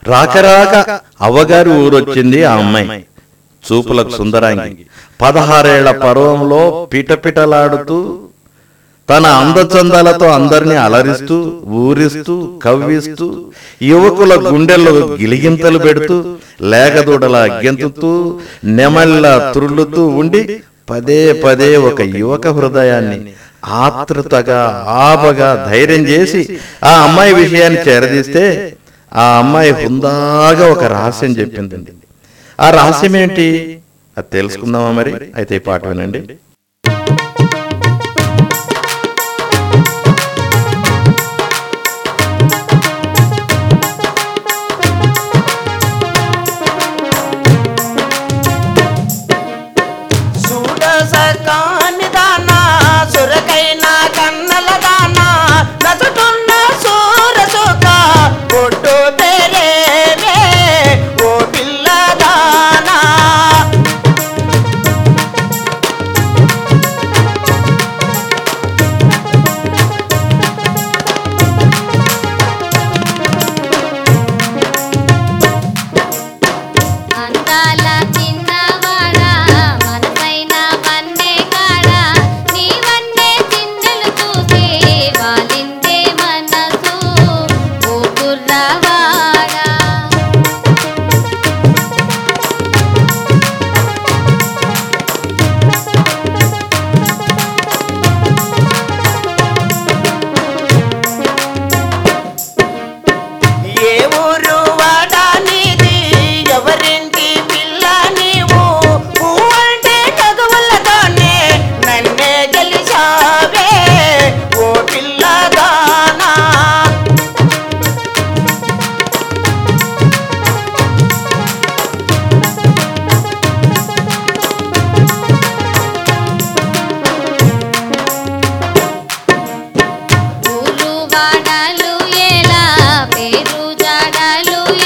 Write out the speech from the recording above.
రాక రాక అవ్వగారి ఊరొచ్చింది ఆ అమ్మాయి చూపులకు సుందరాంగి పదహారేళ్ల పర్వంలో పిటపిటలాడుతూ తన అందచందాలతో అందరినీ అలరిస్తూ ఊరిస్తూ కవ్విస్తూ యువకుల గుండెల్లో గిలిగింతలు పెడుతూ లేగదూడలా గెంతుతూ నెమళ్ళ తురులుతూ ఉండి పదే పదే ఒక యువక హృదయాన్ని ఆతృతగా ఆపగా ధైర్యం చేసి ఆ అమ్మాయి విషయాన్ని చేరదీస్తే ఆ అమ్మాయి హుందాగా ఒక రహస్యం చెప్పిందండి ఆ రహస్యం ఏంటి అది తెలుసుకుందామా మరి అయితే ఈ పాట వినండి చూడసకాని దానా సురకైన కన్నల దానా నచుతున్న సూరసుక పొట్టు తెరేవే ఓ పిల్ల దానా అందాల చిన్నవాడా మనసైన వన్నే కాడా నీ వన్నే చిందెలు చూసి వాలిందే మనసు ఓ కుర్రవాడా ఏ ఊరు వాడా నీది ఎవరింటి పిల్ల నీవు పువ్వంటే చదువులతోనే నన్నే గెలిచావే ఓ పిల్లదానా ఊరు వాడలు ఎలా పేరు జాడలు